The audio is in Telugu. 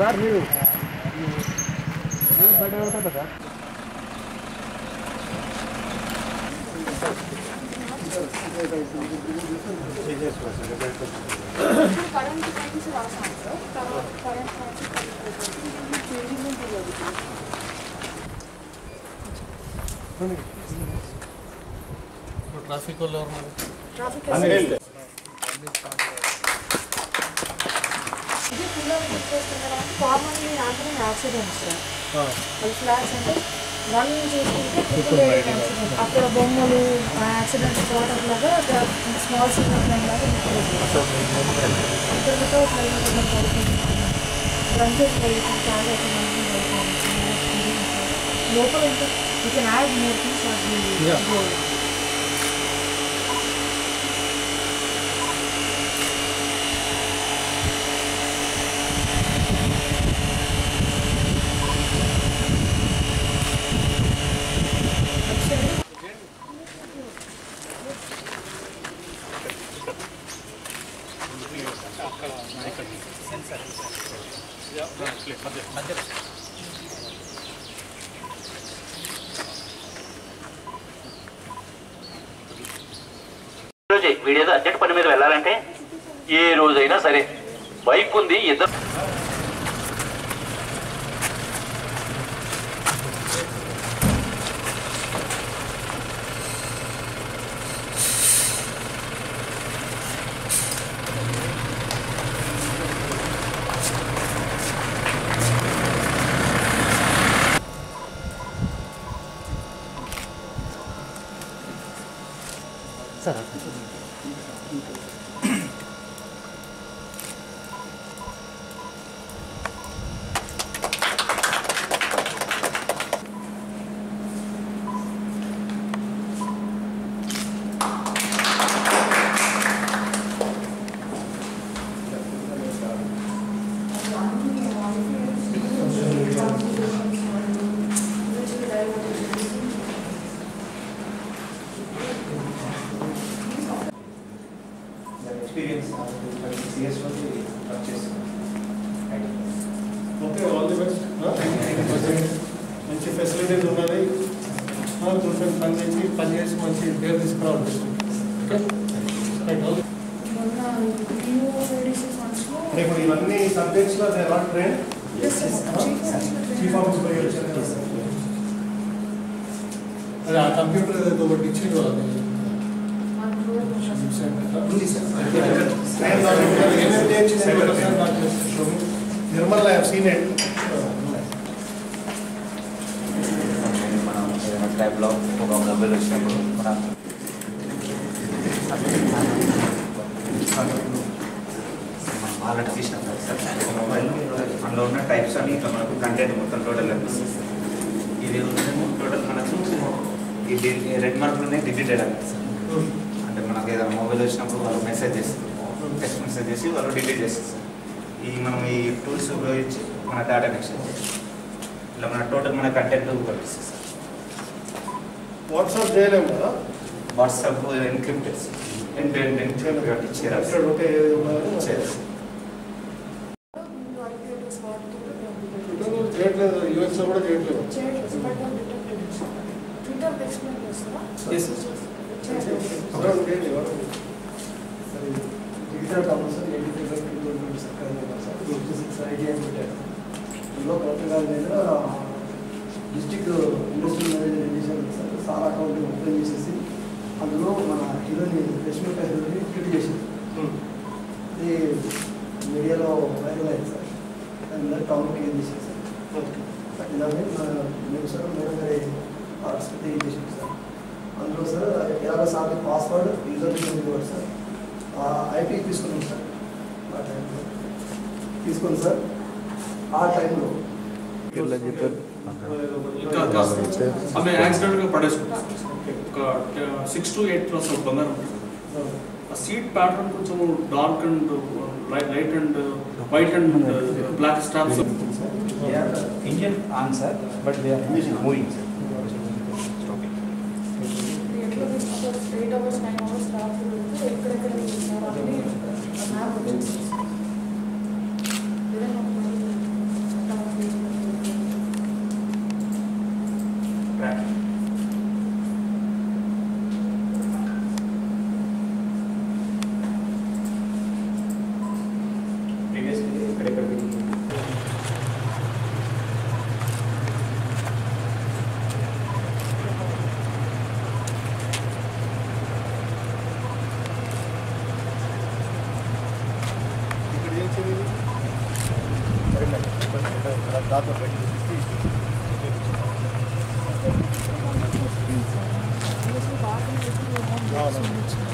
సార్ మీరు బయట అవుతుందా సార్ ఇప్పుడు కరెంట్ టైమ్స్ రాసాను సార్ తర్వాత కరెంట్ టైమ్స్ చేంజింగ్ జరుగుతుంది ట్రాఫిక్ వాళ్ళు ఎవరు ట్రాఫిక్ ఇది పిల్లలు గుర్తొస్తున్నారు కామన్లీ హ్యాపెనింగ్ యాక్సిడెంట్స్ సార్ అది ఫ్లాట్స్ అంటే వన్ చూసుకుంటే ట్రిపుల్ ఎయిట్ యాక్సిడెంట్ అక్కడ బొమ్మలు యాక్సిడెంట్ స్పాట్ లాగా అక్కడ స్మాల్ సిగ్నల్ లైన్ లాగా ఇక్కడ వితౌట్ లైన్ రంజెస్ వెహికల్ చాలా లోపల ఇంకా you can add more things అది రోజే వీడేదో అర్జెంట్ పని మీద వెళ్ళాలంటే ఏ రోజైనా సరే బైక్ ఉంది ఇద్దరు ఎక్స్పీరియన్స్ సిఎస్ నుంచి వర్క్ చేస్తున్నాను ఓకే ఆల్ ది బెస్ట్ మంచి ఫెసిలిటీస్ ఉన్నది కూర్చొని పని చేసి పని చేసి మంచి పేరు తీసుకురావాలి ఓకే రైట్ ఆల్ మొన్న న్యూ మెడిసిన్ ఫండ్స్లో ఇప్పుడు ఇవన్నీ సబ్జెక్ట్స్లో they not train chief office పోయి వచ్చారు అదే ఆ కంప్యూటర్ ఏదో ఒకటి ఇచ్చిండు అది నిర్మల్ ఐ సీన్ ఇట్ మనం ఏదైనా టైప్లో ఒక మొబైల్ వచ్చినప్పుడు మనం ఆల్రెడీ తీసినాం కదా సార్ ఒక మొబైల్ అందులో ఉన్న టైప్స్ అన్ని ఇట్లా మనకు కంటెంట్ మొత్తం టోటల్ కనిపిస్తుంది సార్ ఇది ఉందేమో టోటల్ మనకు ఇది రెడ్ మార్కులోనే డిలీటెడ్ అవుతుంది సార్ అంటే మనకు ఏదైనా మొబైల్ వచ్చినప్పుడు వాళ్ళు మెసేజ్ చేస్తారు టెక్స్ట్ మెసేజ్ చేసి వాళ్ళు డిలీట్ చేస్తారు సార్ ఈ మనం ఈ టూల్స్ ఉపయోగించి మన డేటాని ఎక్స్చేంజ్ చేస్తాం ఇలా మన టోటల్ మన కంటెంట్ కనిపిస్తుంది సార్ వాట్సాప్ చేయలేము కదా WhatsApp encrypted sir end end encrypt కాబట్టి ఇచ్చారు ఇక్కడ ఒకే ఇచ్చారు సార్ చేయట్లేదు యూఎస్లో కూడా చేయట్లేదు ట్విట్టర్ ఎక్స్ప్లెయిన్ చేస్తారా Yes, sir. చేయలేదు. Digital compulsory eighty five by two twenty sir fifty six ITI పెట్టారు ఇందులో కరెక్ట్ గా మీద డిస్టిక్ ఇండస్ట్రియల్ మేనేజర్ ఏం చేశారు సార్ సార్ అకౌంట్ ఓపెన్ చేసేసి అందులో మన హీరోని రష్మిక హీరోని ట్వీట్ చేశారు ఇది మీడియాలో వైరల్ అయింది సార్ దాని టౌన్కి ఏం చేశారు సార్ ఇలాగే మన మేము సార్ మేడం గారి పార్టిసిపేట్ ఏం చేశాం సార్ అందులో సార్ యాభై సార్లు పాస్వర్డ్ యూజర్ నేమ్ ఇవ్వండి సార్ ఐపీ తీసుకున్నాం సార్ ఆ టైంలో తీసుకుని సార్ ఆ టైంలో ఇంకా కాస్త ఆమె యాక్సిడెంట్ గా పడేసుకుంటాం ఒక సిక్స్ టు ఎయిట్ ప్లస్ బంగారం ఆ సీట్ ప్యాటర్న్ కొంచెం dark and light and white and black stops engine on sir but they are moving sir ఎట్లా తీసుకుంటారు ఎయిట్ అవర్స్ నైన్ అవర్స్ రాత్రి ఎక్కడెక్కడ చేస్తారు అన్ని మ్యాప్ వచ్చేసి ఏదైనా ఒక దాంతో పెట్టి ఆర్గనైజేషన్